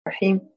الرحيم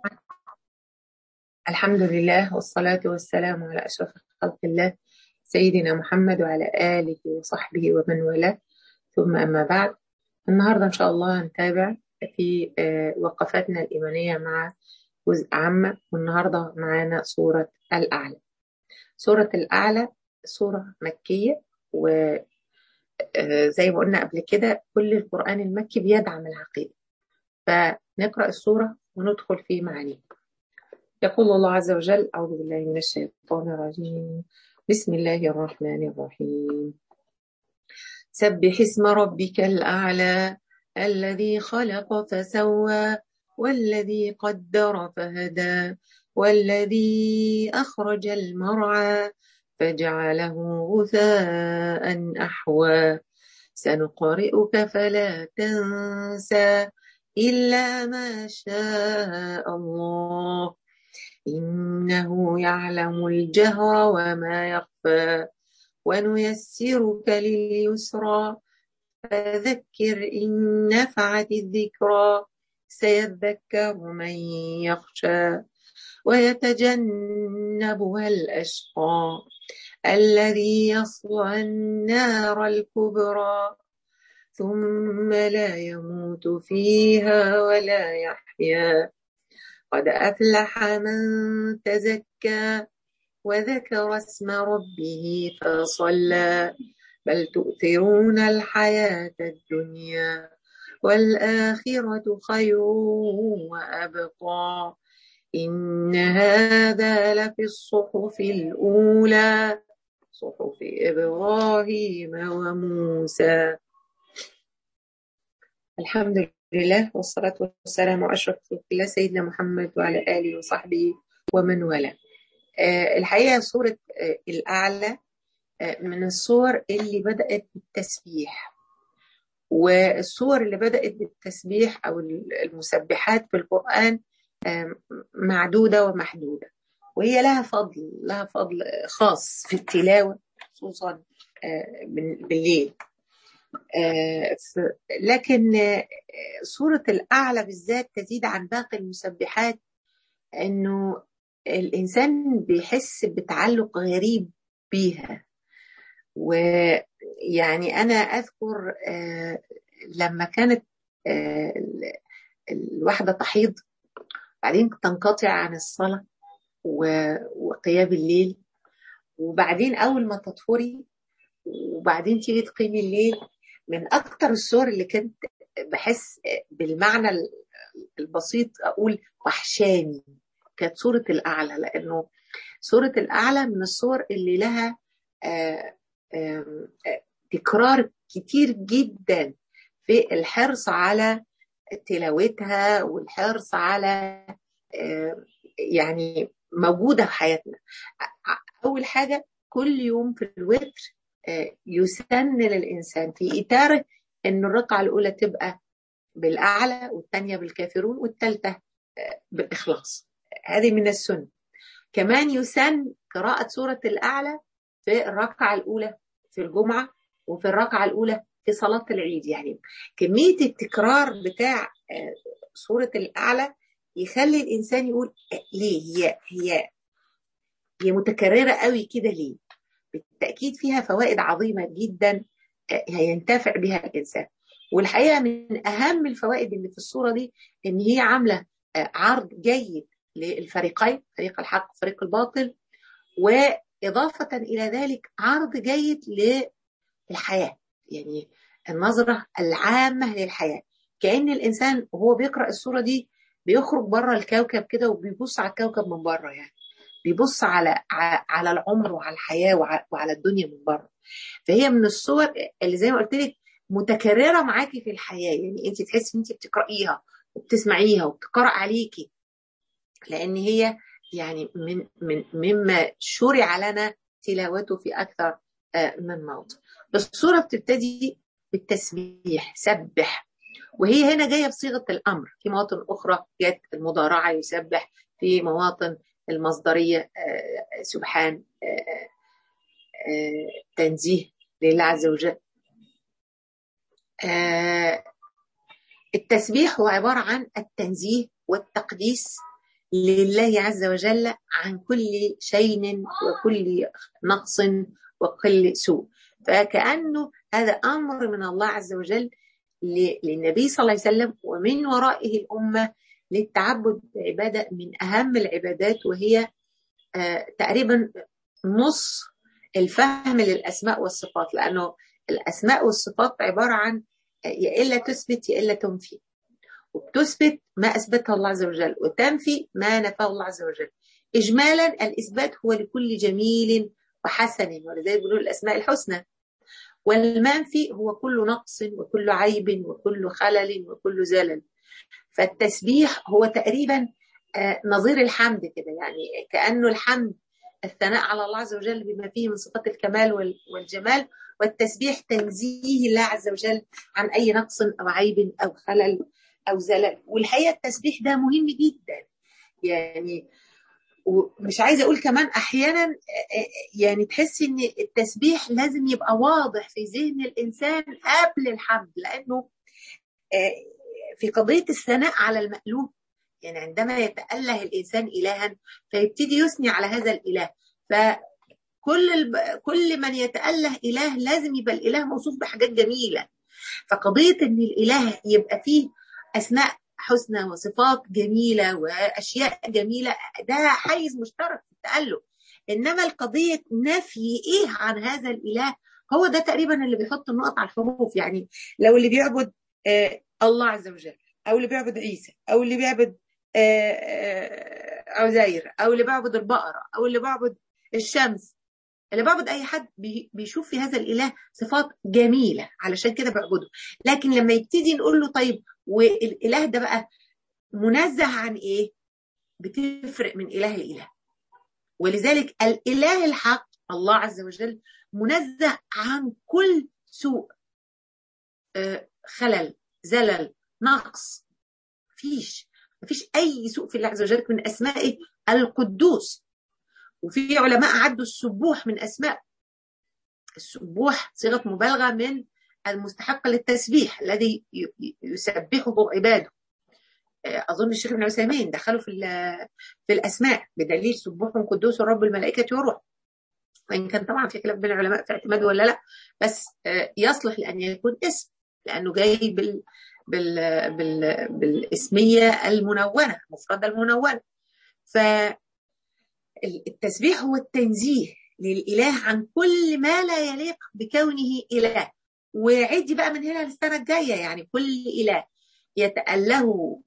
الحمد لله والصلاة والسلام على أشرف خلق الله سيدنا محمد وعلى آله وصحبه ومن والاه ثم أما بعد النهاردة إن شاء الله هنتابع في وقفاتنا الإيمانية مع جزء عامة والنهاردة معانا سورة الأعلى سورة الأعلى سورة مكية وزي ما قلنا قبل كده كل القرآن المكي بيدعم العقيدة فنقرأ السورة وندخل في معانيها يقول الله عز وجل أعوذ بالله من الشيطان الرجيم بسم الله الرحمن الرحيم سبح اسم ربك الأعلى الذي خلق فسوى والذي قدر فهدى والذي أخرج المرعى فجعله غثاء أحوى سنقرئك فلا تنسى إلا ما شاء الله إنه يعلم الجهر وما يخفى ونيسرك لليسرى فذكر إن نفعت الذكرى سيذكر من يخشى ويتجنبها الأشقى الذي يصلى النار الكبرى ثم لا يموت فيها ولا يحيا قد أفلح من تزكى وذكر اسم ربه فصلى بل تؤثرون الحياة الدنيا والآخرة خير وأبقى إن هذا لفي الصحف الأولى صحف إبراهيم وموسى الحمد لله والصلاة والسلام على أشرف خلق الله سيدنا محمد وعلى آله وصحبه ومن والاه آه الحقيقة سورة آه الأعلى آه من الصور اللي بدأت بالتسبيح والصور اللي بدأت بالتسبيح أو المسبحات في القرآن معدودة ومحدودة وهي لها فضل لها فضل خاص في التلاوة خصوصا بالليل لكن سورة الأعلى بالذات تزيد عن باقي المسبحات أنه الإنسان بيحس بتعلق غريب بيها ويعني أنا أذكر لما كانت الواحدة تحيض بعدين تنقطع عن الصلاة وقيام الليل وبعدين أول ما تطفري وبعدين تيجي تقيمي الليل من أكتر الصور اللي كنت بحس بالمعنى البسيط أقول وحشاني كانت سورة الأعلى لأنه سورة الأعلى من الصور اللي لها آآ آآ تكرار كتير جدا في الحرص على تلاوتها والحرص على يعني موجودة في حياتنا أول حاجة كل يوم في الوتر يسن للإنسان في إطار أن الركعة الأولى تبقى بالأعلى والثانية بالكافرون والثالثة بالإخلاص هذه من السنة كمان يسن قراءة سورة الأعلى في الركعة الأولى في الجمعة وفي الركعة الأولى في صلاة العيد يعني كمية التكرار بتاع سورة الأعلى يخلي الإنسان يقول ليه هي هي هي متكررة قوي كده ليه بالتأكيد فيها فوائد عظيمة جدا هينتفع بها الإنسان والحقيقة من أهم الفوائد اللي في الصورة دي إن هي عاملة عرض جيد للفريقين فريق الحق وفريق الباطل وإضافة إلى ذلك عرض جيد للحياة يعني النظرة العامة للحياة كأن الإنسان وهو بيقرأ الصورة دي بيخرج بره الكوكب كده وبيبص على الكوكب من بره يعني بيبص على على العمر وعلى الحياه وعلى الدنيا من بره فهي من الصور اللي زي ما قلت لك متكرره معاكي في الحياه يعني انت تحسي ان انت بتقرايها وبتسمعيها وبتقرا عليكي لان هي يعني من من مما شرع لنا تلاوته في اكثر من موضع الصوره بتبتدي بالتسبيح سبح وهي هنا جايه بصيغه الامر في مواطن اخرى جت المضارعه يسبح في مواطن المصدرية سبحان تنزيه لله عز وجل التسبيح هو عبارة عن التنزيه والتقديس لله عز وجل عن كل شين وكل نقص وكل سوء فكأنه هذا أمر من الله عز وجل للنبي صلى الله عليه وسلم ومن ورائه الأمة للتعبد بعبادة من أهم العبادات وهي آه تقريبا نص الفهم للأسماء والصفات لأنه الأسماء والصفات عبارة عن يا إلا تثبت يا إلا تنفي وبتثبت ما أثبته الله عز وجل وتنفي ما نفاه الله عز وجل إجمالا الإثبات هو لكل جميل وحسن ولذلك بنقول الأسماء الحسنى والمنفي هو كل نقص وكل عيب وكل خلل وكل زلل فالتسبيح هو تقريبا نظير الحمد كده يعني كأنه الحمد الثناء على الله عز وجل بما فيه من صفات الكمال والجمال والتسبيح تنزيه الله عز وجل عن أي نقص أو عيب أو خلل أو زلل والحقيقة التسبيح ده مهم جدا يعني ومش عايزه اقول كمان احيانا يعني تحسي ان التسبيح لازم يبقى واضح في ذهن الانسان قبل الحمد لانه في قضيه الثناء على المألوف يعني عندما يتأله الانسان الها فيبتدي يثني على هذا الاله فكل الب... كل من يتأله اله لازم يبقى الاله موصوف بحاجات جميله فقضيه ان الاله يبقى فيه اسماء حسنى وصفات جميلة وأشياء جميلة ده حيز مشترك في التأله إنما القضية نفي إيه عن هذا الإله هو ده تقريبا اللي بيحط النقط على الحروف يعني لو اللي بيعبد آه الله عز وجل أو اللي بيعبد عيسى أو اللي بيعبد آه آه عزير أو اللي بيعبد البقرة أو اللي بيعبد الشمس اللي بعبد اي حد بيشوف في هذا الاله صفات جميله علشان كده بعبده لكن لما يبتدي نقول له طيب والاله ده بقى منزه عن ايه بتفرق من اله لاله ولذلك الاله الحق الله عز وجل منزه عن كل سوء خلل زلل نقص مفيش مفيش اي سوء في الله عز وجل من اسمائه القدوس وفي علماء عدوا السبوح من اسماء السبوح صيغه مبالغه من المستحق للتسبيح الذي يسبحه عباده اظن الشيخ ابن عثيمين دخلوا في في الاسماء بدليل سبوح قدوس رب الملائكه والروح وان كان طبعا في خلاف بين العلماء في اعتماده ولا لا بس يصلح لان يكون اسم لانه جاي بال بال بال بالاسميه المنونه المفرده المنونه ف التسبيح هو التنزيه للاله عن كل ما لا يليق بكونه اله وعدي بقى من هنا للسنه الجايه يعني كل اله يتاله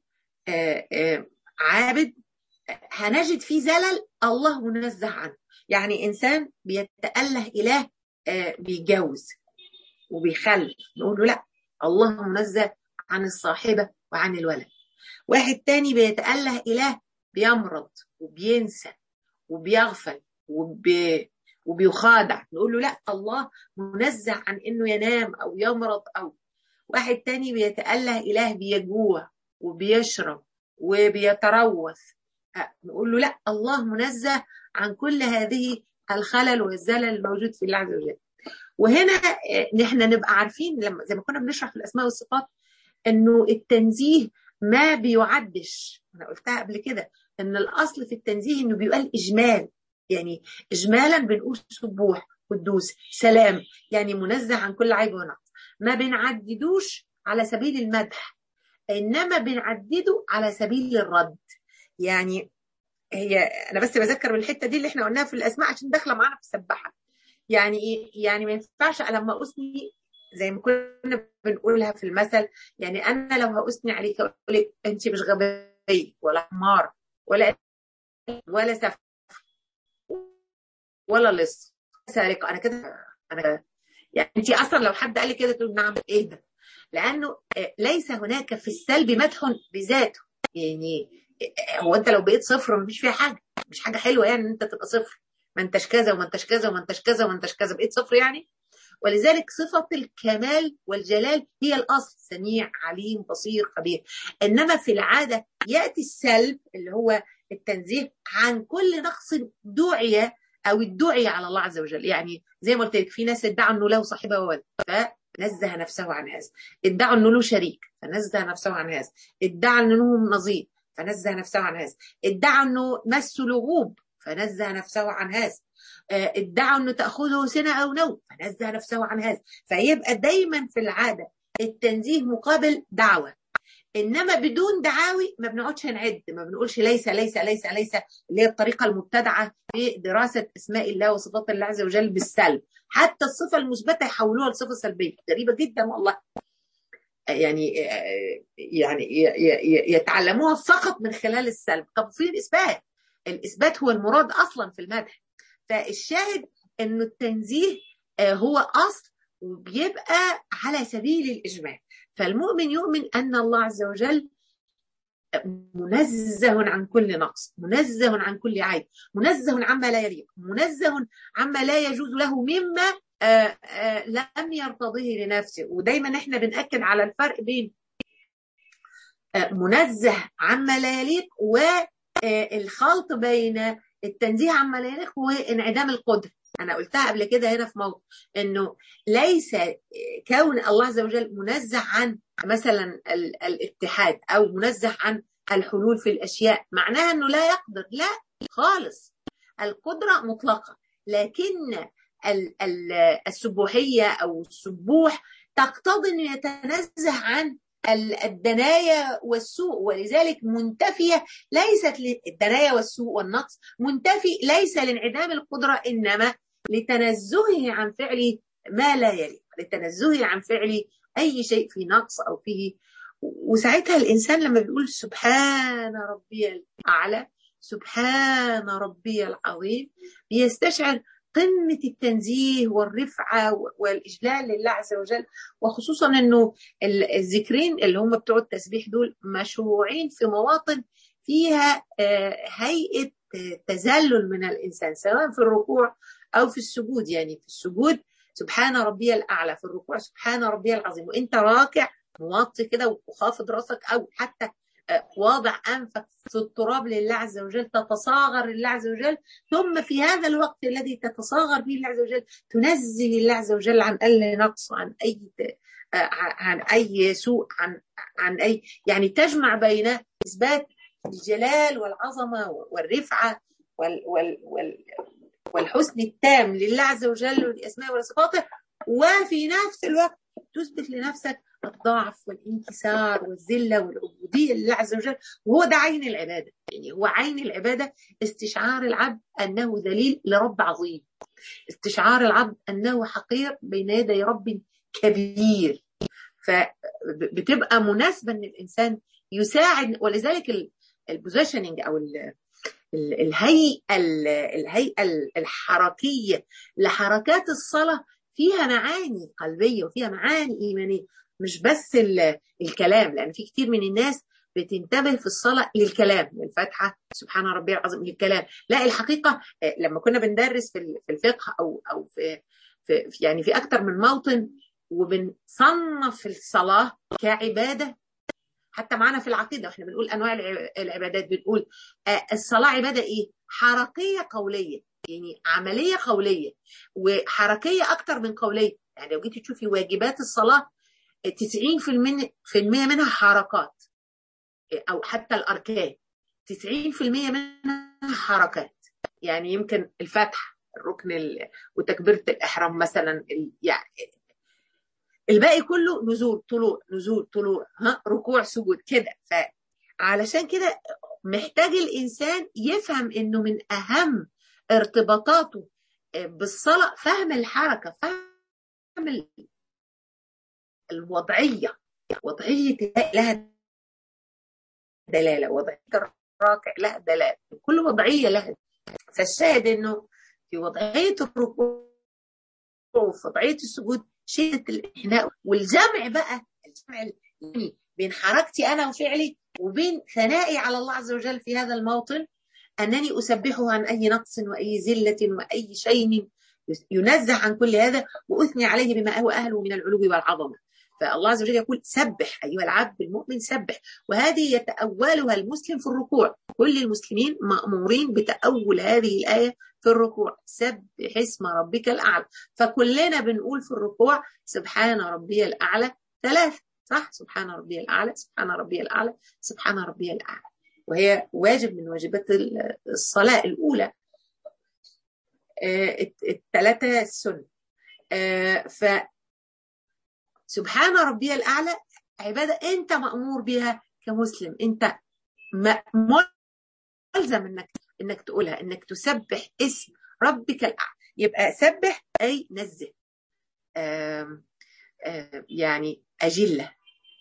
عابد هنجد فيه زلل الله منزه عنه يعني انسان بيتاله اله بيتجوز وبيخلف نقول له لا الله منزه عن الصاحبه وعن الولد واحد تاني بيتاله اله بيمرض وبينسى وبيغفل وبي وبيخادع نقول له لا الله منزه عن انه ينام او يمرض او واحد تاني بيتأله اله بيجوع وبيشرب وبيتروث نقول له لا الله منزه عن كل هذه الخلل والزلل الموجود في الله عز وجل وهنا نحن نبقى عارفين لما زي ما كنا بنشرح في الاسماء والصفات انه التنزيه ما بيعدش انا قلتها قبل كده ان الاصل في التنزيه انه بيقال اجمال يعني اجمالا بنقول سبوح قدوس سلام يعني منزه عن كل عيب ونقص ما بنعددوش على سبيل المدح انما بنعدده على سبيل الرد يعني هي انا بس بذكر الحته دي اللي احنا قلناها في الاسماء عشان داخله معانا في السباحه يعني ايه يعني ما ينفعش لما اثني زي ما كنا بنقولها في المثل يعني انا لو هاثني عليك اقول لك انت مش غبيه ولا حمار ولا ولا سف ولا لص سارقه انا كده انا يعني انت اصلا لو حد قال لي كده تقول نعم ايه ده لانه ليس هناك في السلب مدح بذاته يعني هو انت لو بقيت صفر مفيش فيها حاجه مش حاجه حلوه يعني ان انت تبقى صفر ما انتش كذا وما انتش كذا وما انتش كذا وما انتش كذا بقيت صفر يعني ولذلك صفة الكمال والجلال هي الأصل سميع عليم بصير خبير إنما في العادة يأتي السلب اللي هو التنزيه عن كل نقص دعي أو الدعي على الله عز وجل يعني زي ما قلت لك في ناس ادعوا أنه له صاحبة وولد فنزه نفسه عن هذا ادعوا أنه له شريك فنزه نفسه عن هذا ادعى أنه له نظير فنزه نفسه عن هذا ادعى انه مس لغوب فنزه نفسه عن هذا ادعى انه تاخذه سنه او نوم فنزه نفسه عن هذا فيبقى دايما في العاده التنزيه مقابل دعوه انما بدون دعاوي ما بنقعدش نعد ما بنقولش ليس ليس ليس ليس اللي هي الطريقه المبتدعه في دراسه اسماء الله وصفات الله عز وجل بالسلب حتى الصفه المثبته يحولوها لصفه سلبيه غريبه جدا والله يعني يعني يتعلموها فقط من خلال السلب طب فين الاثبات الاثبات هو المراد اصلا في المدح فالشاهد انه التنزيه هو اصل وبيبقى على سبيل الاجمال فالمؤمن يؤمن ان الله عز وجل منزه عن كل نقص منزه عن كل عيب منزه عما لا يليق منزه عما لا يجوز له مما آآ آآ لم يرتضيه لنفسه ودايما احنا بنأكد على الفرق بين منزه عما لا يليق والخلط بين التنزيه عما لا يليق وانعدام القدره انا قلتها قبل كده هنا في موضوع انه ليس كون الله عز وجل منزه عن مثلا الاتحاد او منزه عن الحلول في الاشياء معناها انه لا يقدر لا خالص القدره مطلقه لكن السبوحيه او السبوح تقتضي انه يتنزه عن الدنايا والسوء ولذلك منتفية ليست الدنايا والسوء والنقص منتفي ليس لانعدام القدرة إنما لتنزهه عن فعل ما لا يليق لتنزهه عن فعل أي شيء في نقص أو فيه وساعتها الإنسان لما بيقول سبحان ربي الأعلى سبحان ربي العظيم بيستشعر قمة التنزيه والرفعة والإجلال لله عز وجل وخصوصا أنه الذكرين اللي هم بتوع التسبيح دول مشروعين في مواطن فيها هيئة تذلل من الإنسان سواء في الركوع أو في السجود يعني في السجود سبحان ربي الأعلى في الركوع سبحان ربي العظيم وأنت راكع موطي كده وخافض راسك أو حتى واضع أنفك في التراب لله عز وجل تتصاغر لله عز وجل ثم في هذا الوقت الذي تتصاغر به الله عز وجل تنزه الله عز وجل عن أي نقص عن أي عن أي سوء عن عن أي يعني تجمع بين إثبات الجلال والعظمة والرفعة وال وال وال والحسن التام لله عز وجل ولأسمائه وصفاته وفي نفس الوقت تثبت لنفسك الضعف والانكسار والذله والعبوديه لله عز وجل وهو ده عين العباده يعني هو عين العباده استشعار العبد انه ذليل لرب عظيم استشعار العبد انه حقير بين يدي رب كبير فبتبقى مناسبه ان الانسان يساعد ولذلك البوزيشننج او الهيئه الهيئه الحركيه لحركات الصلاه فيها معاني قلبيه وفيها معاني ايمانيه مش بس الكلام لان في كتير من الناس بتنتبه في الصلاة للكلام للفاتحة سبحان ربي العظيم للكلام لا الحقيقة لما كنا بندرس في الفقه أو أو في, في يعني في أكتر من موطن وبنصنف الصلاة كعبادة حتى معانا في العقيدة احنا بنقول أنواع العبادات بنقول الصلاة عبادة إيه؟ حركية قولية يعني عملية قولية وحركية أكتر من قولية يعني لو جيتي تشوفي واجبات الصلاة 90% منها حركات او حتى الاركان 90% منها حركات يعني يمكن الفتح الركن ال... وتكبيره الاحرام مثلا ال... يعني الباقي كله نزول طلوع نزول طلوع ها ركوع سجود كده فعلشان كده محتاج الانسان يفهم انه من اهم ارتباطاته بالصلاه فهم الحركه فهم ال... الوضعيه وضعيه لها دلاله وضعيه الراكع لها دلاله كل وضعيه لها فالشاهد انه في وضعيه الركوع وفي وضعيه السجود شده الانحناء والجمع بقى الجمع بين حركتي انا وفعلي وبين ثنائي على الله عز وجل في هذا الموطن انني اسبحه عن اي نقص واي زله واي شيء ينزه عن كل هذا واثني عليه بما هو اهله من العلو والعظمه فالله عز وجل يقول سبح أيها العبد المؤمن سبح وهذه يتأولها المسلم في الركوع كل المسلمين مأمورين بتأول هذه الآية في الركوع سبح اسم ربك الأعلى فكلنا بنقول في الركوع سبحان ربي الأعلى ثلاث صح سبحان ربي الأعلى سبحان ربي الأعلى سبحان ربي الأعلى وهي واجب من واجبات الصلاة الأولى الثلاثة السنة ف سبحان ربي الأعلى عبادة أنت مأمور بها كمسلم أنت ملزم انك انك تقولها انك تسبح اسم ربك الاعلى يبقى سبح اي نزه آم آم يعني اجله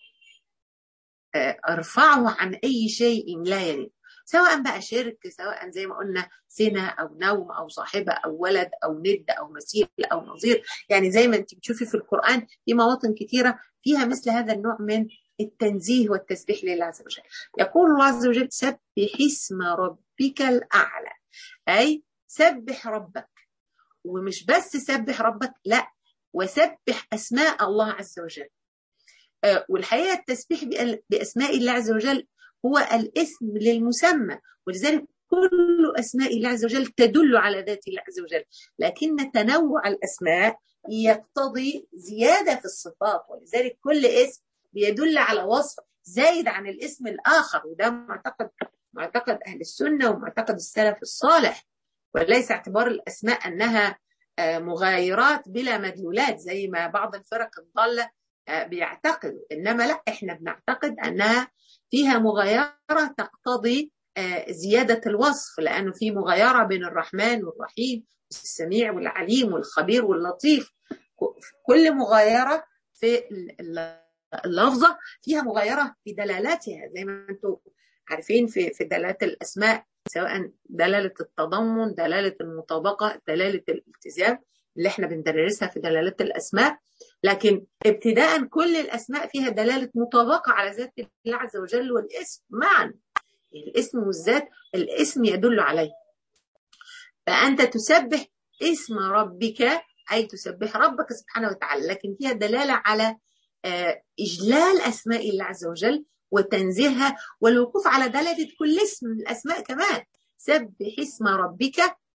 ارفعه عن اي شيء لا يليق سواء بقى شرك سواء زي ما قلنا زنا او نوم او صاحبه او ولد او ند او مثيل او نظير يعني زي ما انت بتشوفي في القران في مواطن كثيره فيها مثل هذا النوع من التنزيه والتسبيح لله عز وجل يقول الله عز وجل سبح اسم ربك الأعلى أي سبح ربك ومش بس سبح ربك لا وسبح أسماء الله عز وجل آه والحقيقة التسبيح بأسماء الله عز وجل هو الاسم للمسمى ولذلك كل أسماء الله عز وجل تدل على ذات الله عز وجل لكن تنوع الأسماء يقتضي زيادة في الصفات ولذلك كل اسم بيدل على وصف زايد عن الاسم الآخر وده معتقد معتقد أهل السنة ومعتقد السلف الصالح وليس اعتبار الأسماء أنها مغايرات بلا مدلولات زي ما بعض الفرق الضالة بيعتقدوا إنما لا إحنا بنعتقد أنها فيها مغايرة تقتضي زيادة الوصف لأنه في مغايرة بين الرحمن والرحيم السميع والعليم والخبير واللطيف كل مغايرة في اللفظة فيها مغايرة في دلالاتها زي ما انتم عارفين في في دلالات الأسماء سواء دلالة التضمن دلالة المطابقة دلالة الالتزام اللي احنا بندرسها في دلالات الأسماء لكن ابتداء كل الأسماء فيها دلالة مطابقة على ذات الله عز وجل والاسم معا الاسم والذات الاسم يدل عليه فأنت تسبح اسم ربك أي تسبح ربك سبحانه وتعالى لكن فيها دلالة على إجلال أسماء الله عز وجل وتنزيهها والوقوف على دلالة كل اسم من الأسماء كمان سبح اسم ربك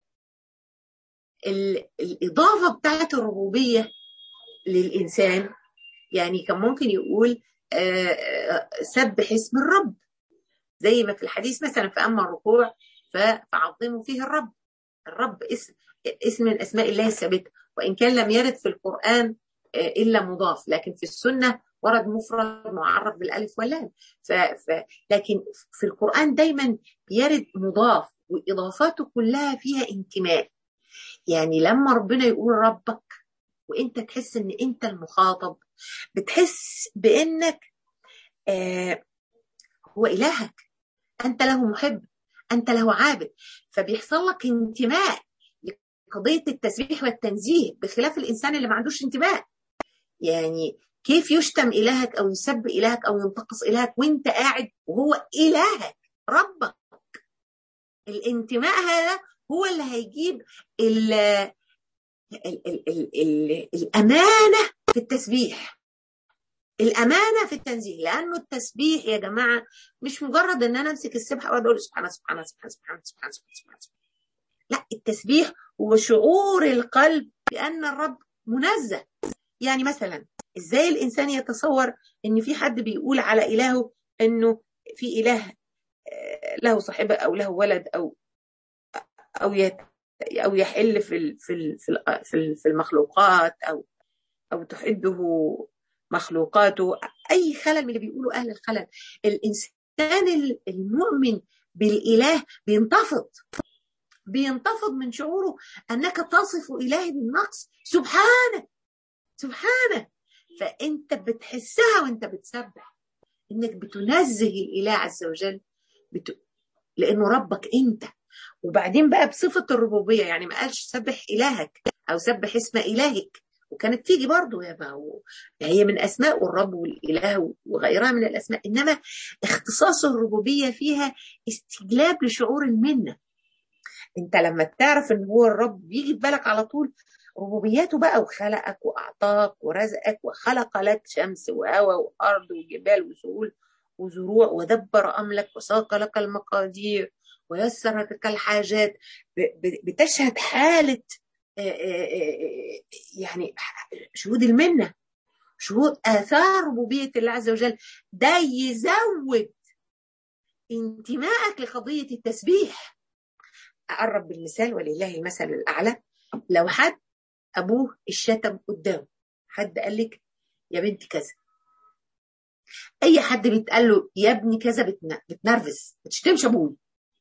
الإضافة بتاعت الربوبية للإنسان يعني كان ممكن يقول سبح اسم الرب زي ما في الحديث مثلا فأما الركوع فعظموا فيه الرب الرب اسم اسم من أسماء الله الثابتة وإن كان لم يرد في القرآن إلا مضاف لكن في السنة ورد مفرد معرف بالألف واللام ف... ف... لكن في القرآن دايما بيرد مضاف وإضافاته كلها فيها انتماء يعني لما ربنا يقول ربك وانت تحس ان انت المخاطب بتحس بانك آه هو الهك انت له محب انت له عابد فبيحصل لك انتماء لقضيه التسبيح والتنزيه بخلاف الانسان اللي ما عندوش انتماء يعني كيف يشتم الهك او يسب الهك او ينتقص الهك وانت قاعد وهو الهك ربك الانتماء هذا هو اللي هيجيب ال ال ال ال ال الأمانة في التسبيح الأمانة في التنزيه لأنه التسبيح يا جماعة مش مجرد إن أنا أمسك السبحة وأقعد أقول سبحان سبحان سبحان سبحان سبحان سبحان سبحان لا التسبيح هو شعور القلب بأن الرب منزه يعني مثلا إزاي الإنسان يتصور إن في حد بيقول على إلهه إنه في إله له صاحبة أو له ولد أو أو يت او يحل في في في في المخلوقات او او تحده مخلوقاته اي خلل من اللي بيقولوا اهل الخلل الانسان المؤمن بالاله بينتفض بينتفض من شعوره انك تصف الهي بالنقص سبحانه سبحانه فانت بتحسها وانت بتسبح انك بتنزه الاله عز وجل بت... لانه ربك انت وبعدين بقى بصفة الربوبية يعني ما قالش سبح إلهك أو سبح اسم إلهك وكانت تيجي برضه يا ما هي من أسماء الرب والإله وغيرها من الأسماء إنما اختصاص الربوبية فيها استجلاب لشعور المنة أنت لما تعرف إن هو الرب بيجي في بالك على طول ربوبياته بقى وخلقك وأعطاك ورزقك وخلق لك شمس وهواء وأرض وجبال وسهول وزروع ودبر أملك وساق لك المقادير ويسر لك الحاجات بتشهد حالة يعني شهود المنة شهود آثار ربوبية الله عز وجل ده يزود انتمائك لقضية التسبيح أقرب بالمثال ولله المثل الأعلى لو حد أبوه الشتم قدامه حد قال لك يا بنت كذا أي حد بيتقال له يا ابني كذا بتنرفز ما تشتمش أبوي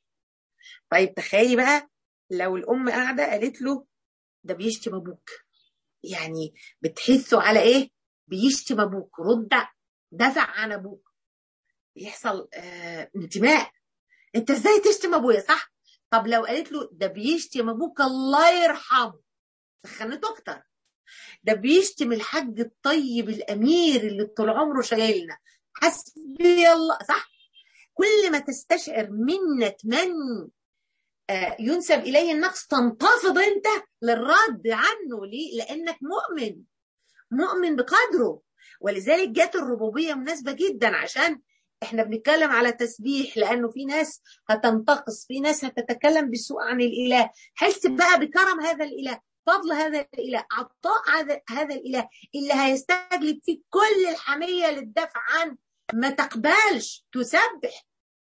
طيب تخيلي بقى لو الأم قاعدة قالت له ده بيشتم أبوك يعني بتحسوا على إيه بيشتم أبوك رد دافع عن أبوك بيحصل آه انتماء انت ازاي تشتم ابويا صح طب لو قالت له ده بيشتم ابوك الله يرحمه سخنته اكتر ده بيشتم الحاج الطيب الامير اللي طول عمره شايلنا حسبي الله صح كل ما تستشعر منة من آه ينسب اليه النقص تنتفض انت للرد عنه ليه لانك مؤمن مؤمن بقدره ولذلك جت الربوبيه مناسبه جدا عشان احنا بنتكلم على تسبيح لانه في ناس هتنتقص في ناس هتتكلم بالسوء عن الاله حس بقى بكرم هذا الاله فضل هذا الاله عطاء هذا هذا الاله اللي هيستجلب فيك كل الحميه للدفع عن ما تقبلش تسبح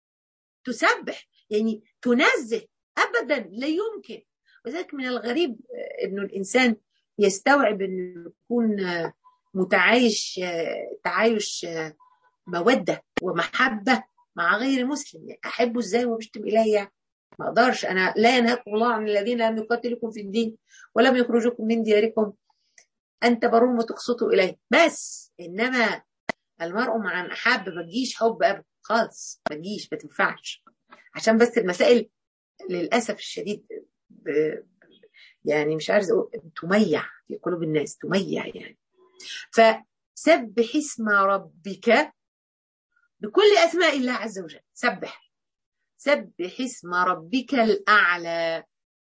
تسبح يعني تنزه ابدا لا يمكن وذلك من الغريب انه الانسان يستوعب انه يكون متعايش تعايش موده ومحبه مع غير مسلم يعني احبه ازاي وبشتم الي ما اقدرش انا لا ينهاكم الله عن الذين لم يقاتلكم في الدين ولم يخرجوكم من دياركم ان تبروهم وتقسطوا اليه بس انما المرء مع من احب ما تجيش حب ابدا خالص ما تجيش ما تنفعش عشان بس المسائل للاسف الشديد ب... يعني مش عارف تميع في قلوب الناس تميع يعني فسبح اسم ربك بكل أسماء الله عز وجل سبح سبح اسم ربك الأعلى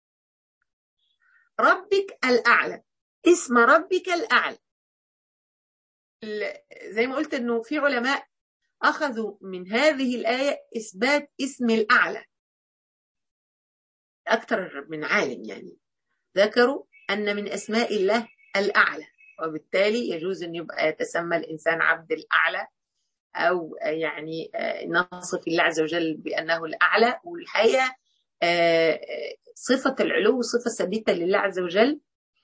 ربك الأعلى اسم ربك الأعلى زي ما قلت انه في علماء اخذوا من هذه الايه اثبات اسم الاعلى اكثر من عالم يعني ذكروا ان من اسماء الله الاعلى وبالتالي يجوز ان يبقى يتسمى الانسان عبد الاعلى او يعني نصف الله عز وجل بانه الاعلى والحقيقه صفه العلو صفه ثابته لله عز وجل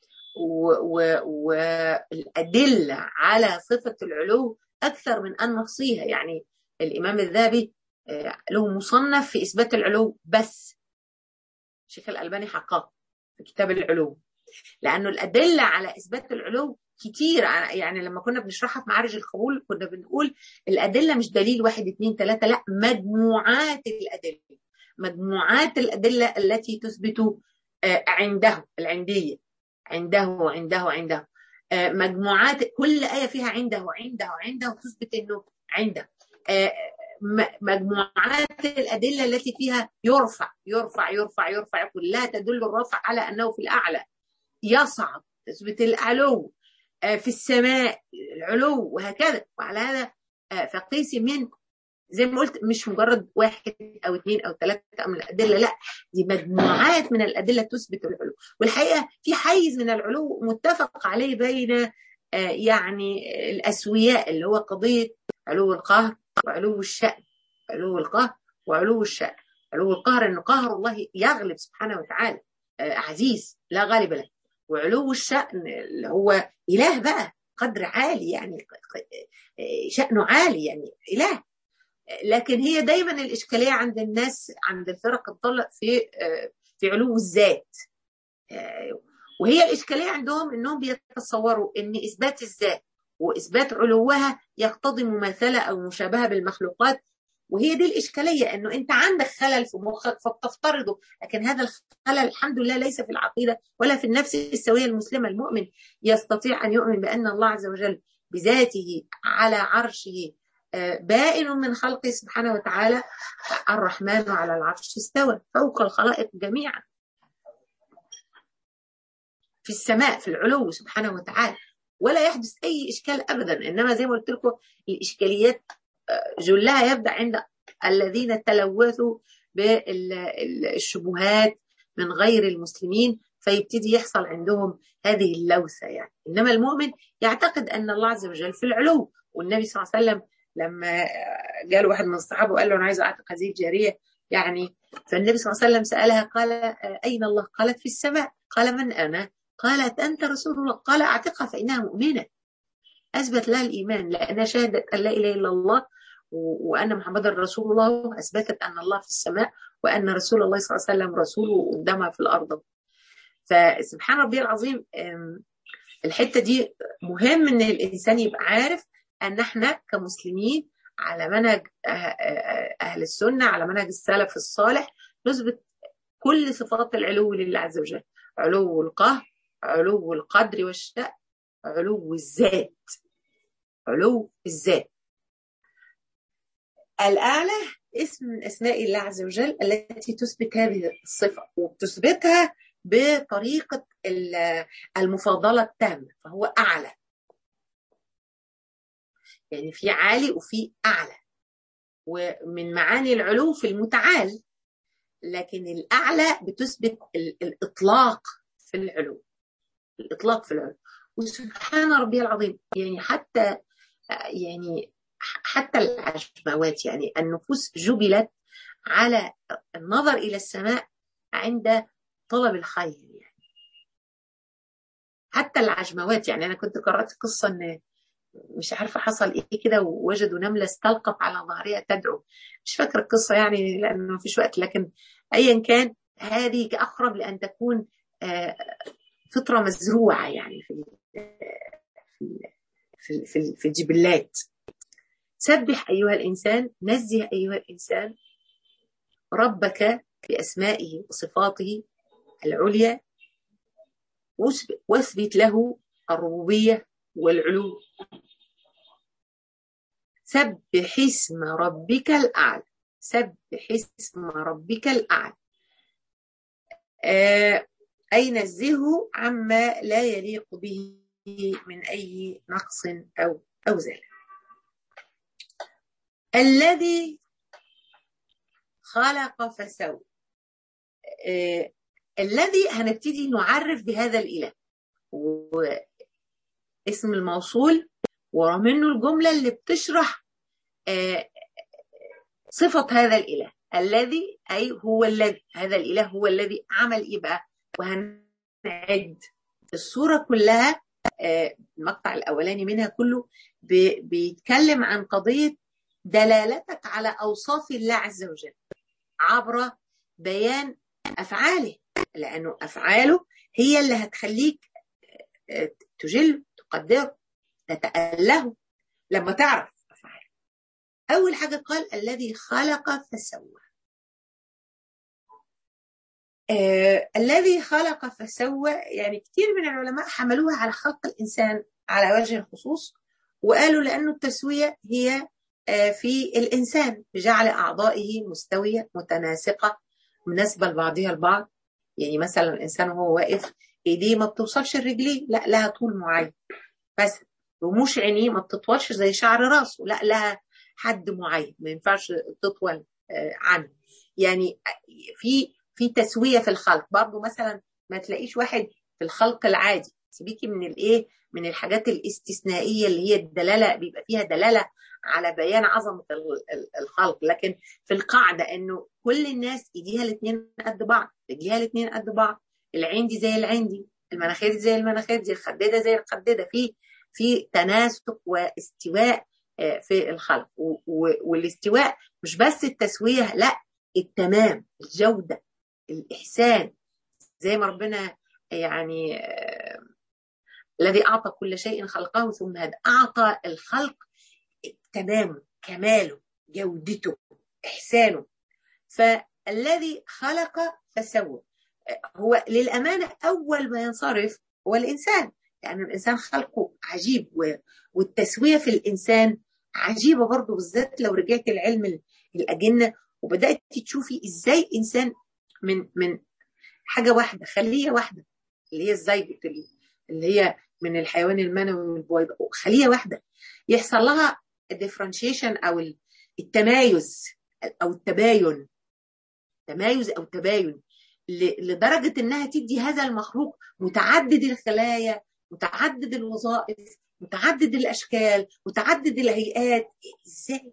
والادله على صفه العلو اكثر من ان نحصيها يعني الامام الذهبي له مصنف في اثبات العلو بس شيخ الالباني حقق في كتاب العلو لانه الادله على اثبات العلو كتير يعني لما كنا بنشرحها في معارج القبول كنا بنقول الأدلة مش دليل واحد اتنين تلاتة لا مجموعات الأدلة مجموعات الأدلة التي تثبت عنده العندية عنده عنده عنده مجموعات كل آية فيها عنده عنده عنده تثبت إنه عنده مجموعات الأدلة التي فيها يرفع يرفع يرفع يرفع كلها تدل الرفع على أنه في الأعلى يصعد تثبت العلو في السماء العلو وهكذا وعلى هذا فقيسي من زي ما قلت مش مجرد واحد او اثنين او ثلاثه من الادله لا دي مجموعات من الادله تثبت العلو والحقيقه في حيز من العلو متفق عليه بين يعني الاسوياء اللي هو قضيه علو القهر وعلو الشأن علو القهر وعلو الشأن علو القهر ان قهر الله يغلب سبحانه وتعالى عزيز لا غالب له وعلو الشأن اللي هو إله بقى قدر عالي يعني شأنه عالي يعني إله لكن هي دايما الإشكالية عند الناس عند الفرق الضالة في في علو الذات وهي الإشكالية عندهم إنهم بيتصوروا إن إثبات الذات وإثبات علوها يقتضي مماثلة أو مشابهة بالمخلوقات وهي دي الإشكالية أنه أنت عندك خلل في مخك فبتفترضه لكن هذا الخلل الحمد لله ليس في العقيدة ولا في النفس السوية المسلمة المؤمن يستطيع أن يؤمن بأن الله عز وجل بذاته على عرشه بائن من خلقه سبحانه وتعالى الرحمن على العرش استوى فوق الخلائق جميعا في السماء في العلو سبحانه وتعالى ولا يحدث أي إشكال أبدا إنما زي ما قلت لكم الإشكاليات جلها يبدأ عند الذين تلوثوا بالشبهات من غير المسلمين فيبتدي يحصل عندهم هذه اللوثة يعني إنما المؤمن يعتقد أن الله عز وجل في العلو والنبي صلى الله عليه وسلم لما جاله واحد من الصحابه وقال له انا عايز اعتق هذه الجاريه يعني فالنبي صلى الله عليه وسلم سالها قال اين الله؟ قالت في السماء قال من انا؟ قالت انت رسول الله قال اعتقها فانها مؤمنه اثبت لها الايمان لانها شهدت ان لا اله الا الله وان محمدا رسول الله اثبتت ان الله في السماء وان رسول الله صلى الله عليه وسلم رسوله قدامها في الارض فسبحان ربي العظيم الحته دي مهم ان الانسان يبقى عارف ان احنا كمسلمين على منهج اهل السنه على منهج السلف الصالح نثبت كل صفات العلو لله عز وجل علو القهر علو القدر والشأن علو الذات علو الذات الأعلى اسم من أسماء الله عز وجل التي تثبت هذه الصفة وبتثبتها بطريقة المفاضلة التامة فهو أعلى يعني في عالي وفي أعلى ومن معاني العلو في المتعال لكن الأعلى بتثبت الإطلاق في العلو الإطلاق في العلو وسبحان ربي العظيم يعني حتى يعني حتى العشماوات يعني النفوس جبلت على النظر إلى السماء عند طلب الخير يعني حتى العجموات يعني أنا كنت قرأت قصة إن مش عارفة حصل إيه كده ووجدوا نملة استلقت على ظهرها تدعو مش فاكرة القصة يعني لأنه ما فيش وقت لكن أيا كان هذه أقرب لأن تكون فطرة مزروعة يعني في في في, في الجبلات سبح أيها الإنسان نزه أيها الإنسان ربك بأسمائه وصفاته العليا واثبت له الربوبية والعلو سبح اسم ربك الأعلى سبح اسم ربك الأعلى آه أي نزهه عما لا يليق به من أي نقص أو أو زلل الذي خلق فسوى آه الذي هنبتدي نعرف بهذا الإله واسم الموصول ومنه الجملة اللي بتشرح آه صفة هذا الإله الذي أي هو الذي هذا الإله هو الذي عمل إيه بقى وهنعد الصورة كلها آه المقطع الأولاني منها كله بيتكلم عن قضية دلالتك على أوصاف الله عز وجل عبر بيان أفعاله لأنه أفعاله هي اللي هتخليك تجل تقدره تتأله لما تعرف أفعاله أول حاجة قال الذي خلق فسوى آه الذي خلق فسوى يعني كثير من العلماء حملوها على خلق الإنسان على وجه الخصوص وقالوا لأنه التسوية هي آه في الإنسان بجعل أعضائه مستوية متناسقة مناسبة لبعضها البعض يعني مثلا الإنسان وهو واقف إيديه ما بتوصلش لرجليه لا لها طول معين بس رموش عينيه ما بتطولش زي شعر راسه لا لها حد معين ما ينفعش تطول آه عنه يعني في في تسويه في الخلق برضه مثلا ما تلاقيش واحد في الخلق العادي سيبيكي من الايه من الحاجات الاستثنائيه اللي هي الدلاله بيبقى فيها دلاله على بيان عظمه الخلق لكن في القاعده انه كل الناس ايديها الاثنين قد بعض رجليها الاثنين قد بعض العين دي زي العين دي المناخير دي زي المناخير دي الخداده زي الخداده في في تناسق واستواء في الخلق والاستواء مش بس التسويه لا التمام الجوده الإحسان زي ما ربنا يعني الذي أعطى كل شيء خلقه ثم هذا أعطى الخلق تمامه كماله جودته إحسانه فالذي خلق فسوى هو للأمانة أول ما ينصرف هو الإنسان يعني الإنسان خلقه عجيب والتسوية في الإنسان عجيبة برضه بالذات لو رجعت العلم الأجنة وبدأت تشوفي إزاي إنسان من من حاجه واحده خليه واحده اللي هي الزيجة اللي هي من الحيوان المنوي والبويضه خليه واحده يحصل لها الديفرنشيشن او التمايز او التباين تمايز او تباين لدرجه انها تدي هذا المخلوق متعدد الخلايا متعدد الوظائف متعدد الاشكال متعدد الهيئات ازاي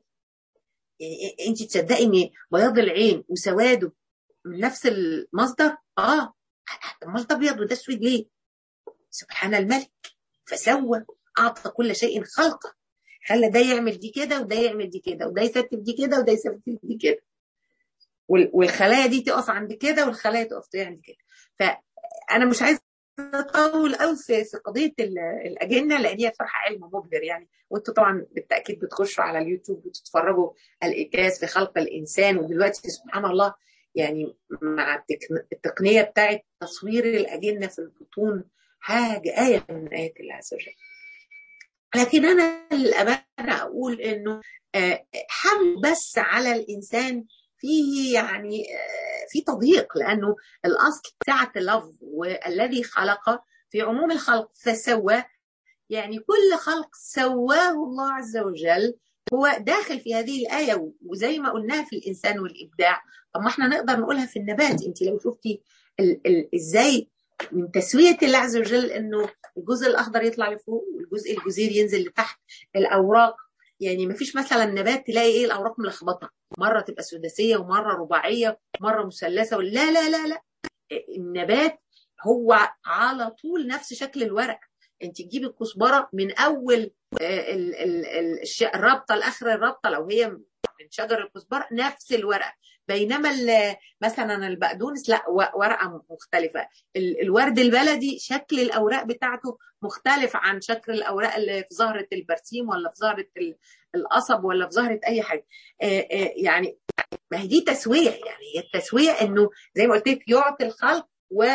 انت تصدقي ان بياض العين وسواده من نفس المصدر اه امال ده ابيض وده اسود ليه سبحان الملك فسوى اعطى كل شيء خلقه خلى ده يعمل دي كده وده يعمل دي كده وده يستف دي كده وده يستف دي كده والخلايا دي تقف عند كده والخلايا تقف عند كده فانا مش عايز اطول قوي في قضيه الاجنه لان هي صراحه علم مبهر يعني وانتوا طبعا بالتاكيد بتخشوا على اليوتيوب وتتفرجوا الايجاز في خلق الانسان ودلوقتي سبحان الله يعني مع التقنيه بتاعت تصوير الاجنه في البطون حاجه ايه من ايات الله عز وجل لكن انا للامانه اقول انه حمل بس على الانسان فيه يعني في تضييق لانه الاصل سعه اللفظ والذي خلق في عموم الخلق فسوى يعني كل خلق سواه الله عز وجل هو داخل في هذه الآية وزي ما قلناها في الإنسان والإبداع طب ما احنا نقدر نقولها في النبات انت لو شفتي ال ال ازاي من تسوية الله عز وجل انه الجزء الأخضر يطلع لفوق والجزء الجزير ينزل لتحت الأوراق يعني ما فيش مثلا نبات تلاقي ايه الأوراق ملخبطة مرة تبقى سداسية ومرة رباعية ومرة مثلثة لا لا لا لا النبات هو على طول نفس شكل الورق انت تجيبي الكزبره من اول ال ال ال الرابطه لاخر الرابطه لو هي من شجر الكزبره نفس الورقه بينما مثلا البقدونس لا ورقه مختلفه الورد البلدي شكل الاوراق بتاعته مختلف عن شكل الاوراق اللي في زهره البرسيم ولا في زهره القصب ولا في زهره اي حاجه يعني ما هي دي تسويه يعني هي التسويه انه زي ما قلت لك يعطي الخلق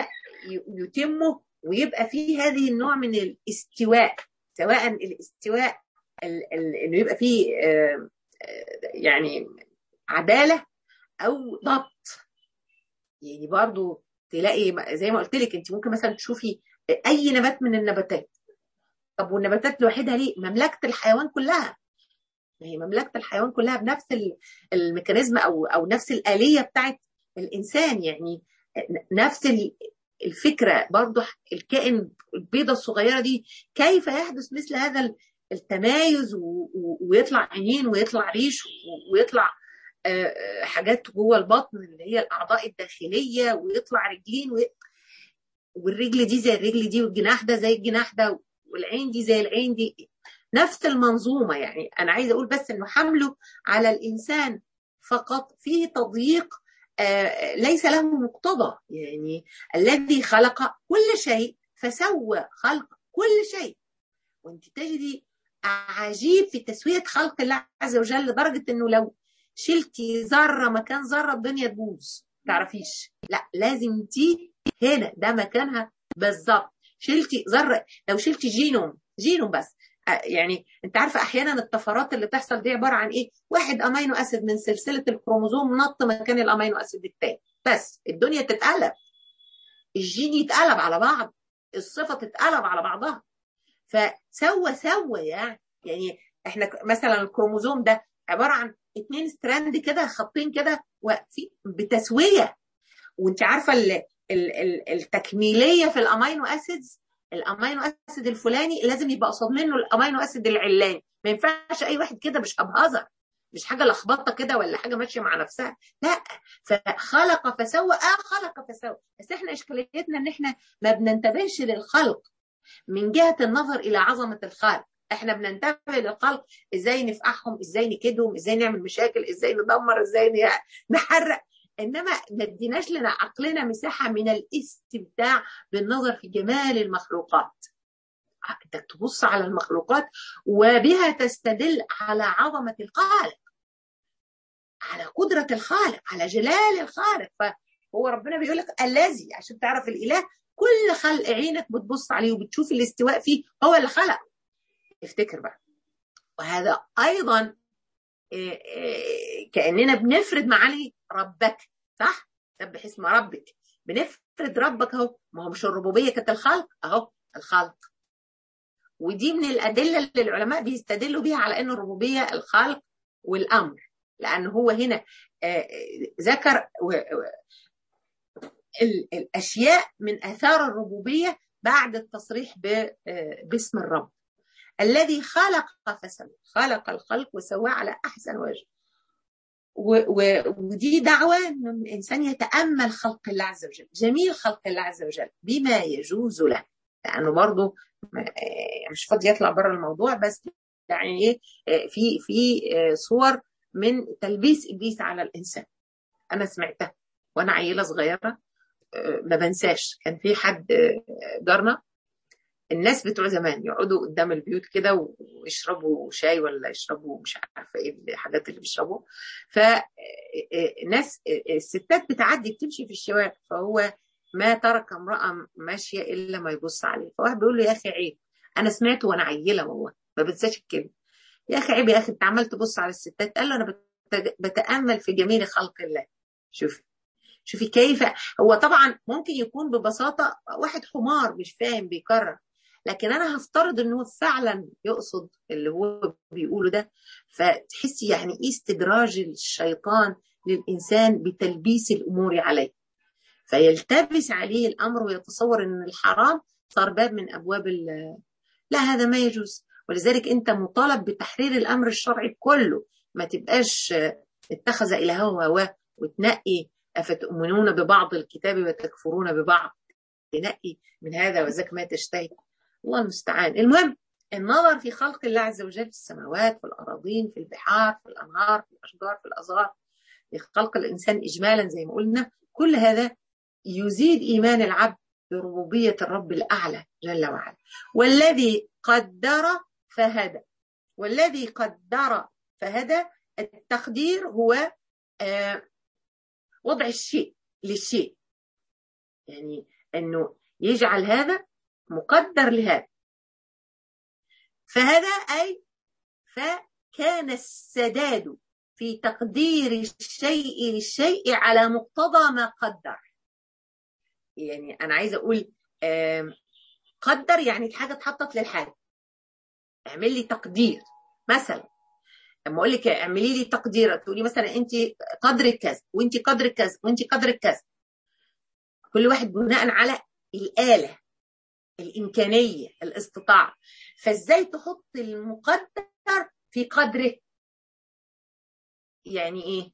ويتمه ويبقى فيه هذه النوع من الاستواء سواء الاستواء انه يبقى فيه يعني عداله او ضبط يعني برضو تلاقي زي ما قلت لك انت ممكن مثلا تشوفي اي نبات من النباتات طب والنباتات لوحدها ليه مملكه الحيوان كلها هي مملكه الحيوان كلها بنفس الميكانيزم او او نفس الاليه بتاعت الانسان يعني نفس الفكره برضه الكائن البيضه الصغيره دي كيف يحدث مثل هذا التمايز ويطلع عينين ويطلع ريش ويطلع حاجات جوه البطن اللي هي الاعضاء الداخليه ويطلع رجلين و... والرجل دي زي الرجل دي والجناح ده زي الجناح ده والعين دي زي العين دي نفس المنظومه يعني انا عايزه اقول بس انه حمله على الانسان فقط فيه تضييق آه ليس له مقتضى يعني الذي خلق كل شيء فسوى خلق كل شيء وانت تجدي عجيب في تسويه خلق الله عز وجل لدرجه انه لو شلتي ذره مكان ذره الدنيا تبوظ تعرفيش لا لازم تي هنا ده مكانها بالظبط شلتي ذره لو شلتي جينوم جينوم بس يعني انت عارفه احيانا الطفرات اللي تحصل دي عباره عن ايه؟ واحد امينو اسيد من سلسله الكروموزوم نط مكان الامينو اسيد الثاني بس الدنيا تتقلب الجين يتقلب على بعض الصفه تتقلب على بعضها فسوى سوى يعني يعني احنا مثلا الكروموزوم ده عباره عن اتنين ستراند كده خطين كده وفي بتسويه وانت عارفه ال ال ال التكميليه في الامينو اسيدز الامينو اسيد الفلاني لازم يبقى قصاد منه الامينو اسيد العلاني ما ينفعش اي واحد كده مش ابهزر مش حاجه لخبطه كده ولا حاجه ماشيه مع نفسها لا فخلق فسوى اه خلق فسوى بس احنا اشكاليتنا ان احنا ما بننتبهش للخلق من جهه النظر الى عظمه الخالق احنا بننتبه للخلق ازاي نفقعهم ازاي نكدهم ازاي نعمل مشاكل ازاي ندمر ازاي نحرق انما ما اديناش لنا عقلنا مساحه من الاستمتاع بالنظر في جمال المخلوقات انك تبص على المخلوقات وبها تستدل على عظمه الخالق على قدره الخالق على جلال الخالق فهو ربنا بيقول لك الذي عشان تعرف الاله كل خلق عينك بتبص عليه وبتشوف الاستواء فيه هو اللي خلق افتكر بقى وهذا ايضا كاننا بنفرد معاني ربك صح سبح اسم ربك بنفرد ربك اهو ما هو مش الربوبيه كانت الخلق اهو الخلق ودي من الادله اللي العلماء بيستدلوا بيها على ان الربوبيه الخلق والامر لان هو هنا ذكر الاشياء من اثار الربوبيه بعد التصريح باسم الرب الذي خلق فسوى خلق الخلق وسواه على احسن وجه ودي دعوة أن الإنسان يتأمل خلق الله عز وجل جميل خلق الله عز وجل بما يجوز له لأنه برضه مش فاضي يطلع بره الموضوع بس يعني ايه في في صور من تلبيس ابليس على الانسان انا سمعتها وانا عيله صغيره ما بنساش كان في حد جارنا الناس بتوع زمان يقعدوا قدام البيوت كده ويشربوا شاي ولا يشربوا مش عارفه ايه الحاجات اللي بيشربوها فناس الستات بتعدي بتمشي في الشوارع فهو ما ترك امراه ماشيه الا ما يبص عليه فواحد بيقول له يا اخي عيب انا سمعته وانا عيله والله ما بنساش الكلمه يا اخي عيب يا اخي انت عمال تبص على الستات قال له انا بتامل في جميل خلق الله شوفي شوفي كيف هو طبعا ممكن يكون ببساطه واحد حمار مش فاهم بيكرر لكن انا هفترض ان هو فعلا يقصد اللي هو بيقوله ده فتحسي يعني ايه استدراج الشيطان للانسان بتلبيس الامور عليه فيلتبس عليه الامر ويتصور ان الحرام صار باب من ابواب لا هذا ما يجوز ولذلك انت مطالب بتحرير الامر الشرعي كله ما تبقاش اتخذ الهه هواه وتنقي افتؤمنون ببعض الكتاب وتكفرون ببعض تنقي من هذا وذاك ما تشتهي الله المستعان المهم النظر في خلق الله عز وجل في السماوات في الأراضين في البحار في الأنهار في الأشجار في الأزهار في خلق الإنسان إجمالا زي ما قلنا كل هذا يزيد إيمان العبد بربوبية الرب الأعلى جل وعلا والذي قدر فهدى والذي قدر فهدى التقدير هو آه وضع الشيء للشيء يعني أنه يجعل هذا مقدر لهذا فهذا أي فكان السداد في تقدير الشيء للشيء على مقتضى ما قدر يعني أنا عايزة أقول قدر يعني الحاجة اتحطت للحاجة اعمل لي تقدير مثلا لما اقول لك اعملي لي تقدير تقولي مثلا انت قدرك كذا وانت قدرك كذا وانت قدرك كذا كل واحد بناء على الاله الامكانيه الاستطاعه فازاي تحط المقدر في قدره يعني ايه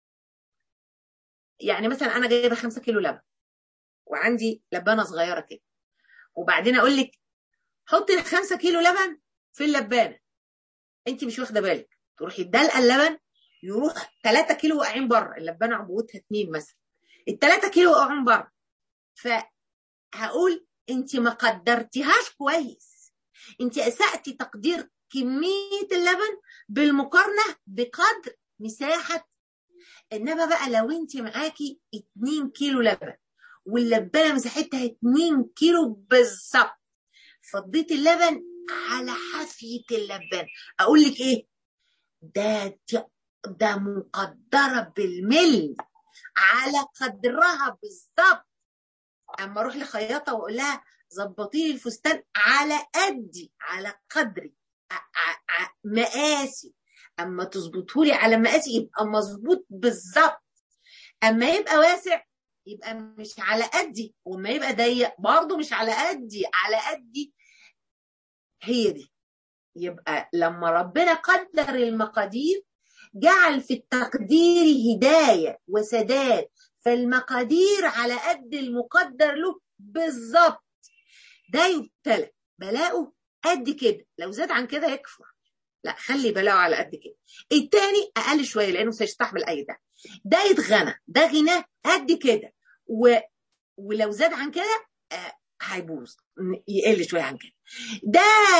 يعني مثلا انا جايبه 5 كيلو لبن وعندي لبانه صغيره كده وبعدين اقول لك حطي ال 5 كيلو لبن في اللبانه انت مش واخده بالك تروحي دلقه اللبن يروح 3 كيلو واقعين بره اللبانه عبوتها 2 مثلا ال 3 كيلو واقعين بره فهقول انت ما قدرتيهاش كويس انت اسأتي تقدير كمية اللبن بالمقارنة بقدر مساحة انما بقى لو انت معاكي 2 كيلو لبن واللبانة مساحتها 2 كيلو بالظبط فضيت اللبن على حافية اللبان اقول لك ايه ده ده مقدرة بالملي على قدرها بالظبط اما اروح لخياطه واقول لها ظبطي لي الفستان على قدي على قدري مقاسي اما تظبطه لي على مقاسي يبقى مظبوط بالظبط اما يبقى واسع يبقى مش على قدي وما يبقى ضيق برضه مش على قدي على قدي هي دي يبقى لما ربنا قدر المقادير جعل في التقدير هدايه وسداد فالمقادير على قد المقدر له بالظبط ده يبتلى بلاؤه قد كده لو زاد عن كده يكفر لا خلي بلاؤه على قد كده التاني اقل شويه لانه سيستحمل اي ده ده يتغنى ده غناه قد كده و... ولو زاد عن كده آه هيبوظ يقل شويه عن كده ده